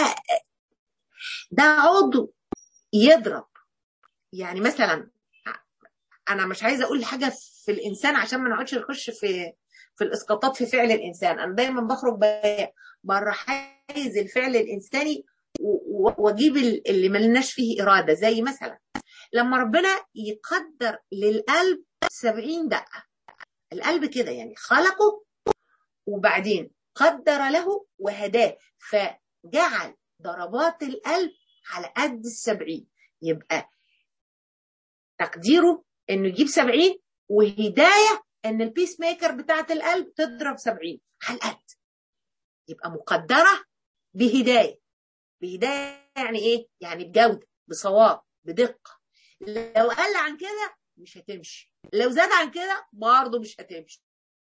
ده عضو يضرب يعني مثلا انا مش عايزه اقول حاجه في الانسان عشان ما نقعدش نخش في في الاسقاطات في فعل الانسان انا دايما بخرج بره حيز الفعل الانساني واجيب اللي ملناش فيه اراده زي مثلا لما ربنا يقدر للقلب 70 دقه القلب كده يعني خلقه وبعدين قدر له وهداه فجعل ضربات القلب على قد السبعين يبقى تقديره انه يجيب 70 وهدايه ان البيس ميكر بتاعه القلب تضرب 70 على القد يبقى مقدره بهدايه بهدايه يعني ايه يعني بجوده بصواب بدقه لو قل عن كده مش هتمشي لو زاد عن كده برضه مش هتمشي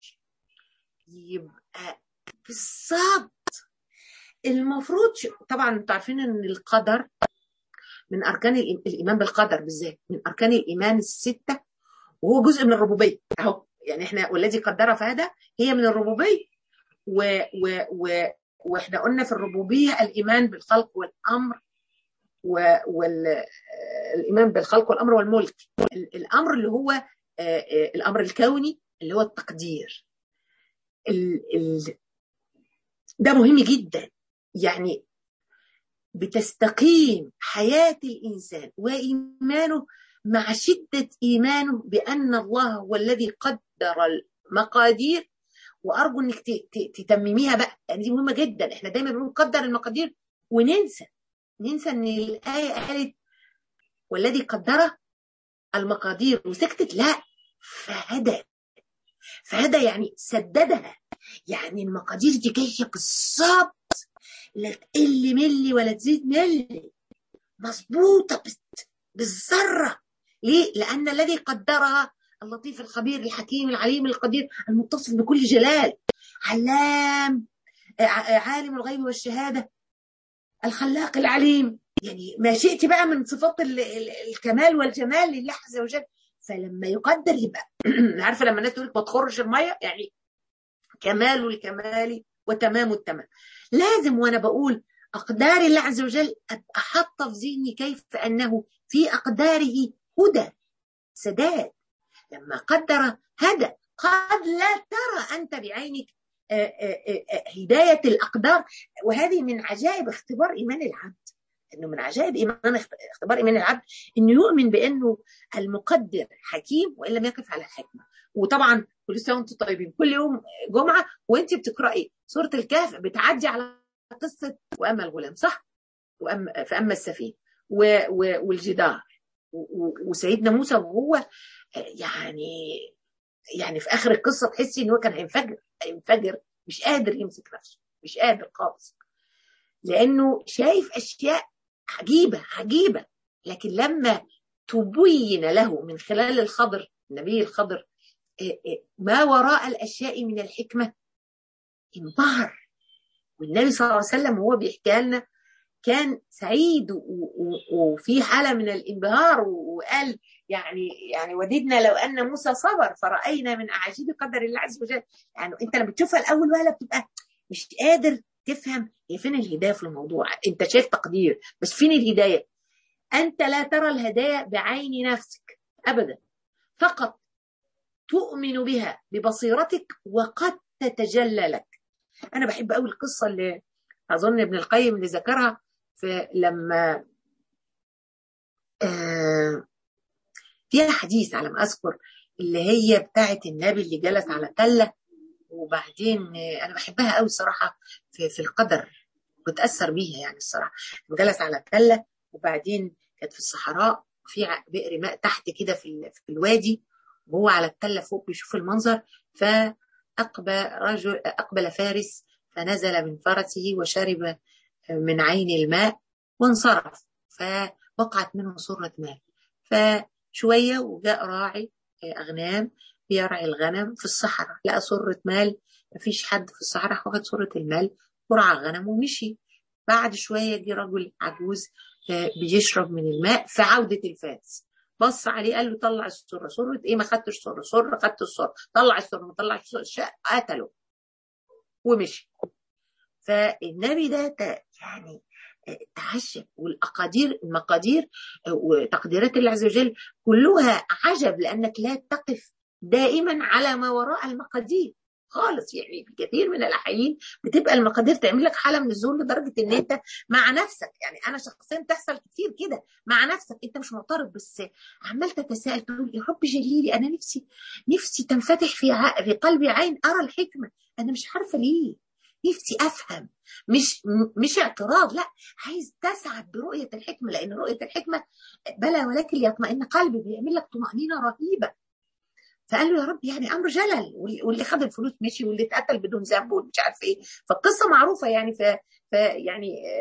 يبقى بالظبط المفروض طبعا انتوا عارفين ان القدر من اركان الايمان بالقدر بالذات من اركان الايمان السته وهو جزء من الربوبيه اهو يعني احنا والذي قدر فهذا هي من الربوبيه و و و واحنا قلنا في الربوبيه الايمان بالخلق والامر والايمان بالخلق والامر والملك الامر اللي هو الامر الكوني اللي هو التقدير ال ال ده مهم جدا يعني بتستقيم حياه الانسان وايمانه مع شده ايمانه بان الله هو الذي قدر المقادير وارجو انك تتمميها بقى يعني دي مهمه جدا احنا دايما بنقول قدر المقادير وننسى ننسى ان الايه قالت والذي قدر المقادير وسكتت لا فهدى فهدى يعني سددها يعني المقادير دي جايه بالظبط لا تقل ملي ولا تزيد ملي مظبوطه بالذره ليه؟ لان الذي قدرها اللطيف الخبير الحكيم العليم القدير المتصف بكل جلال علام عالم الغيب والشهاده الخلاق العليم يعني ما شئت بقى من صفات الكمال والجمال لله عز وجل فلما يقدر يبقى عارفه لما الناس تقول لك ما تخرش الميه يعني كمال الكمال وتمام التمام لازم وانا بقول اقدار الله عز وجل ابقى حاطه في ذهني كيف انه في اقداره هدى سداد لما قدر هدى قد لا ترى انت بعينك هدايه الاقدار وهذه من عجائب اختبار ايمان العبد انه من عجائب ايمان اختبار ايمان العبد انه يؤمن بانه المقدر حكيم وان لم يقف على الحكمه وطبعا كل سنه وانتم طيبين كل يوم جمعه وانت بتقراي سوره الكهف بتعدي على قصه واما الغلام صح؟ واما فاما السفينه والجدار وسيدنا موسى وهو يعني يعني في اخر القصه تحسي ان هو كان هينفجر هينفجر مش قادر يمسك نفسه مش قادر خالص لانه شايف اشياء عجيبه عجيبه لكن لما تبين له من خلال الخضر النبي الخضر ما وراء الاشياء من الحكمه انبهر والنبي صلى الله عليه وسلم وهو بيحكي لنا كان سعيد وفي حاله من الانبهار وقال يعني يعني وددنا لو ان موسى صبر فراينا من اعاجيب قدر الله عز وجل يعني انت لما بتشوفها الاول وهله بتبقى مش قادر تفهم هي فين الهدايه في الموضوع انت شايف تقدير بس فين الهدايه انت لا ترى الهدايا بعين نفسك ابدا فقط تؤمن بها ببصيرتك وقد تتجلى لك انا بحب قوي القصه اللي اظن ابن القيم اللي ذكرها في لما آه فيها حديث على ما اذكر اللي هي بتاعه النبي اللي جلس على تله وبعدين انا بحبها قوي الصراحه في, في القدر بتاثر بيها يعني الصراحه جلس على التله وبعدين كانت في الصحراء وفي بئر ماء تحت كده في, في الوادي وهو على التله فوق بيشوف المنظر فاقبل رجل اقبل فارس فنزل من فرسه وشرب من عين الماء وانصرف فوقعت منه صرة ماء فشوية وجاء راعي أغنام بيرعي الغنم في الصحراء لقى صرة مال مفيش حد في الصحراء واخد صرة المال ورعى غنم ومشي بعد شوية جه رجل عجوز بيشرب من الماء في عودة الفارس بص عليه قال له طلع السرة سرة ايه ما خدتش سرة سرة خدت السرة طلع السرة ما طلعش السرة قتله ومشي فالنبي ده يعني تعجب والاقادير المقادير وتقديرات الله عز وجل كلها عجب لانك لا تقف دائما على ما وراء المقادير خالص يعني في كثير من الاحيان بتبقى المقادير تعمل لك حاله من الذل لدرجه ان انت مع نفسك يعني انا شخصيا تحصل كتير كده مع نفسك انت مش معترض بس عمال تتساءل تقول يا رب جليلي انا نفسي نفسي تنفتح في ع... في قلبي عين ارى الحكمه انا مش عارفه ليه نفسي افهم مش مش اعتراض لا عايز تسعد برؤيه الحكمه لان رؤيه الحكمه بلى ولكن ليطمئن قلبي بيعمل لك طمانينه رهيبه فقال له يا رب يعني امر جلل واللي خد الفلوس مشي واللي اتقتل بدون ذنب ومش عارف ايه فالقصه معروفه يعني ف, ف يعني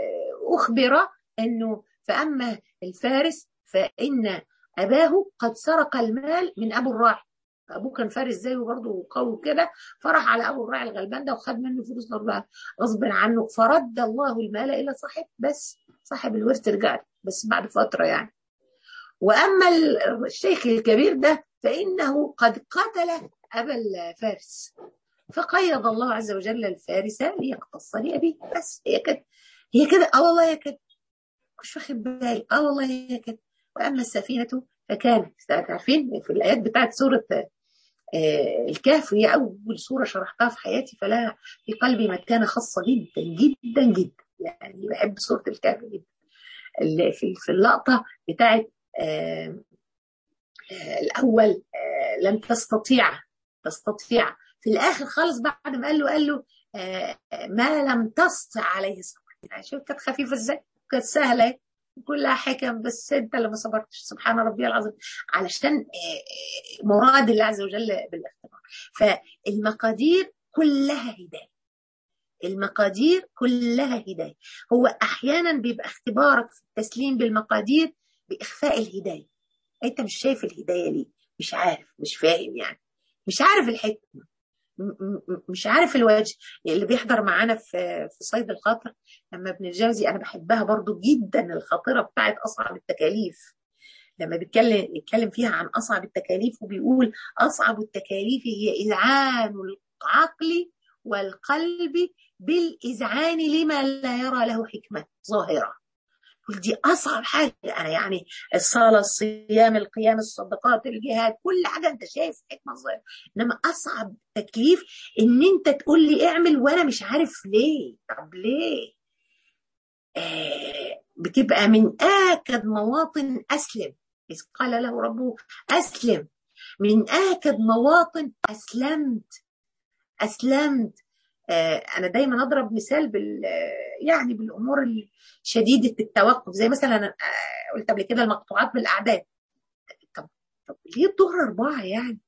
أخبر أنه فأما الفارس فإن أباه قد سرق المال من أبو الراعي أبوه كان فارس زيه برضه وقوي كده فراح على أبو الراعي الغلبان ده وخد منه فلوس غصب عنه فرد الله المال إلى صاحب بس صاحب الورث رجع بس بعد فترة يعني وأما الشيخ الكبير ده فإنه قد قتل أبا الفارس فقيض الله عز وجل الفارس ليقتص لأبيه بس هي كده هي كده اه والله هي كده مش واخد بالي اه والله هي كده واما السفينه فكانت عارفين في الايات بتاعت سوره آه الكهف هي اول سوره شرحتها في حياتي فلها في قلبي مكانه خاصه جدا جدا جدا يعني بحب سوره الكهف جدا في في اللقطه بتاعت آه آه الاول لن تستطيع تستطيع في الاخر خالص بعد ما قال له قال له ما لم تستطع عليه صبر يعني شوف كانت خفيفه ازاي كانت سهله كلها حكم بس انت اللي ما صبرتش سبحان ربي العظيم علشان مراد الله عز وجل بالاختبار فالمقادير كلها هدايه المقادير كلها هدايه هو احيانا بيبقى اختبارك في التسليم بالمقادير باخفاء الهدايه انت مش شايف الهدايه ليه مش عارف مش فاهم يعني مش عارف الحكمه مش عارف الوجه اللي بيحضر معانا في في صيد الخاطر لما ابن الجوزي انا بحبها برضو جدا الخاطره بتاعت اصعب التكاليف لما بيتكلم يتكلم فيها عن اصعب التكاليف وبيقول اصعب التكاليف هي اذعان العقل والقلب بالاذعان لما لا يرى له حكمه ظاهره دي اصعب حاجه انا يعني الصلاه الصيام القيام الصدقات الجهاد كل حاجه انت شايف حكمه ظاهره انما اصعب تكليف ان انت تقول لي اعمل وانا مش عارف ليه طب ليه آه بتبقى من اكد مواطن اسلم اذ قال له ربه اسلم من اكد مواطن اسلمت اسلمت انا دايما اضرب مثال بال يعني بالامور شديده التوقف زي مثلا أنا قلت قبل كده المقطوعات بالاعداد طب طب ليه الظهر اربعه يعني؟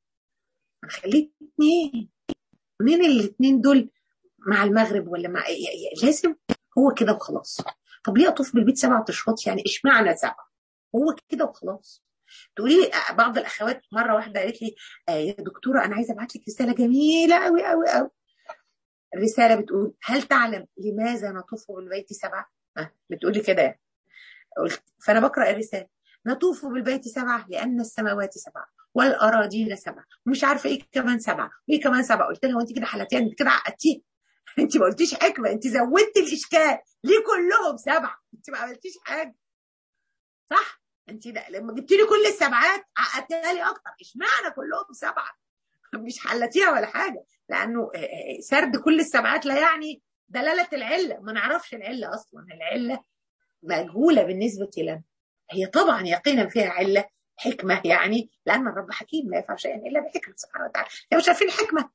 خليه اثنين منين الاثنين دول مع المغرب ولا مع لازم هو كده وخلاص طب ليه اطوف بالبيت سبعة اشواط يعني اشمعنى سبعه؟ هو كده وخلاص تقولي لي بعض الاخوات مره واحده قالت لي يا دكتوره انا عايزه ابعت لك رساله جميله قوي قوي قوي الرسالة بتقول هل تعلم لماذا نطوف بالبيت سبعة؟ أه بتقولي كده يعني. قلت فأنا بقرأ الرسالة نطوف بالبيت سبعة لأن السماوات سبعة والأراضين سبعة ومش عارفة إيه كمان سبعة وإيه كمان سبعة قلت لها وأنت كده حلتيها أنت كده عقدتيها أنت ما قلتيش حكمة أنت زودت الإشكال ليه كلهم سبعة؟ أنت ما عملتيش حاجة صح؟ أنت ده لما جبتي لي كل السبعات عقدتها لي أكتر إشمعنى كلهم سبعة؟ مش حلتيها ولا حاجة لأنه سرد كل السبعات لا يعني دلالة العلة ما نعرفش العلة أصلا العلة مجهولة بالنسبة لنا هي طبعا يقينا فيها علة حكمة يعني لأن الرب حكيم لا يفعل شيئا إلا بحكمة سبحانه وتعالى لو مش عارفين الحكمة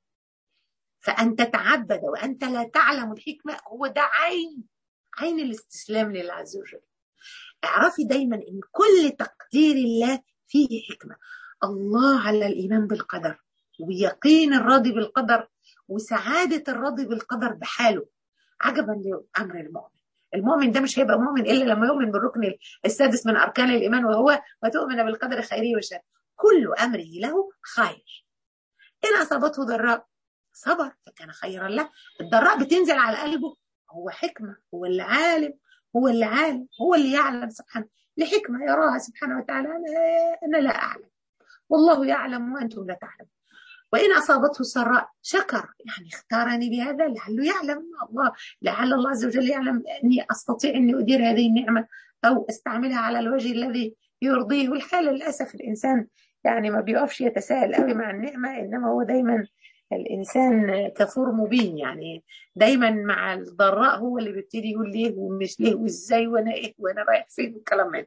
فأن تتعبد وأنت لا تعلم الحكمة هو ده عين عين الاستسلام لله عز وجل اعرفي دايما ان كل تقدير الله فيه حكمة الله على الإيمان بالقدر ويقين الراضي بالقدر وسعادة الراضي بالقدر بحاله عجبا لأمر المؤمن المؤمن ده مش هيبقى مؤمن إلا لما يؤمن بالركن السادس من أركان الإيمان وهو وتؤمن بالقدر خيره وشره كل أمره له خير إن أصابته ضراء صبر فكان خيرا له الضراء بتنزل على قلبه هو حكمة هو اللي عالم هو اللي عالم هو اللي يعلم سبحانه لحكمة يراها سبحانه وتعالى أنا, أنا لا أعلم والله يعلم وأنتم لا تعلمون وإن أصابته سراء شكر يعني اختارني بهذا لعله يعلم الله لعل الله عز وجل يعلم أني أستطيع أني أدير هذه النعمة أو أستعملها على الوجه الذي يرضيه والحال للأسف الإنسان يعني ما بيقفش يتساءل قوي مع النعمة إنما هو دايما الإنسان كفور مبين يعني دايما مع الضراء هو اللي بيبتدي يقول ليه ومش ليه وإزاي وأنا إيه وأنا رايح فين والكلام ده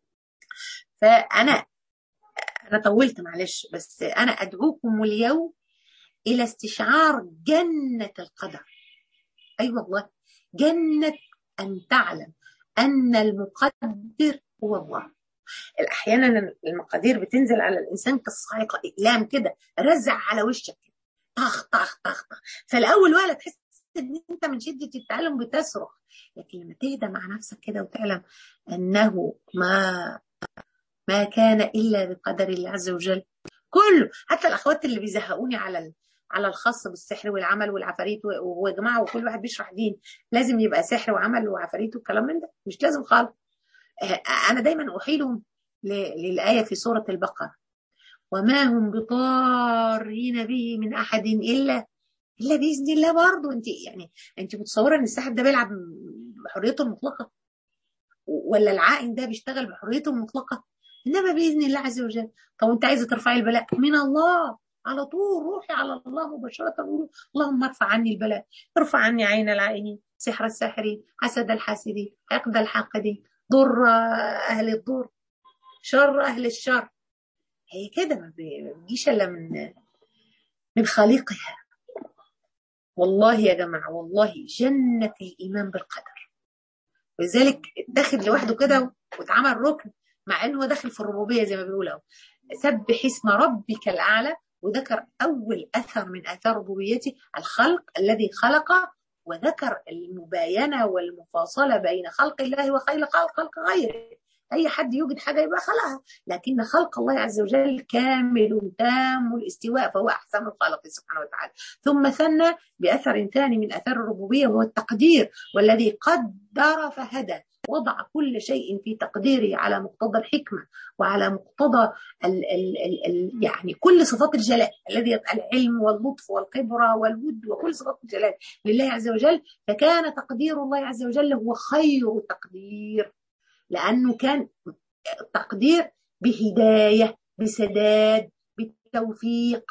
فأنا أنا طولت معلش بس أنا أدعوكم اليوم إلى استشعار جنة القدر أي أيوة والله جنة أن تعلم أن المقدر هو الله أحيانا المقادير بتنزل على الإنسان كالصاعقة إقلام كده رزع على وشك طخ طخ طخ طخ فالأول ولا تحس ان انت من شده التعلم بتصرخ لكن لما تهدى مع نفسك كده وتعلم انه ما ما كان الا بقدر الله عز وجل كله حتى الاخوات اللي بيزهقوني على على الخاص بالسحر والعمل والعفاريت ويا جماعه وكل واحد بيشرح دين لازم يبقى سحر وعمل وعفاريت والكلام من ده مش لازم خالص انا دايما احيلهم للايه في سوره البقره وما هم بضارين به من احد الا الا باذن الله برضه انت يعني انت متصوره ان الساحر ده بيلعب بحريته المطلقه ولا العائن ده بيشتغل بحريته المطلقه انما باذن الله عز وجل طب انت عايزه ترفعي البلاء من الله على طول روحي على الله مباشره قولي اللهم ارفع عني البلاء ارفع عني عين العائنين سحر الساحرين حسد الحاسدين حقد الحاقدين ضر اهل الضر شر اهل الشر هي كده ما بتجيش الا من من خالقها والله يا جماعه والله جنه الايمان بالقدر ولذلك داخل لوحده كده واتعمل ركن مع انه داخل في الربوبيه زي ما بيقولوا سبح اسم ربك الاعلى وذكر اول اثر من اثار ربوبيته الخلق الذي خلق وذكر المباينه والمفاصله بين خلق الله وخلق خلق غيره اي حد يوجد حاجه يبقى خلقها لكن خلق الله عز وجل كامل تام الاستواء فهو احسن الخالق سبحانه وتعالى ثم ثنى باثر ثاني من اثار الربوبيه وهو التقدير والذي قدر فهدى وضع كل شيء في تقديره على مقتضى الحكمة وعلى مقتضى ال ال ال ال يعني كل صفات الجلال الذي العلم واللطف والخبرة والود وكل صفات الجلال لله عز وجل فكان تقدير الله عز وجل هو خير تقدير لأنه كان تقدير بهداية بسداد بالتوفيق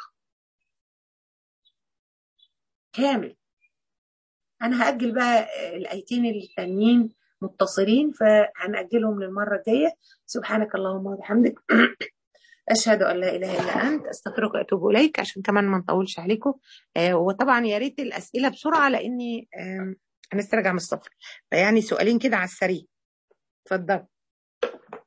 كامل أنا هأجل بقى الآيتين التانيين متصلين فهنأجلهم للمرة الجاية سبحانك اللهم وبحمدك أشهد أن لا إله إلا أنت أستغفرك وأتوب إليك عشان كمان ما نطولش عليكم آه وطبعا يا ريت الأسئلة بسرعة لأني آه هنسترجع من الصفر فيعني سؤالين كده على السريع اتفضل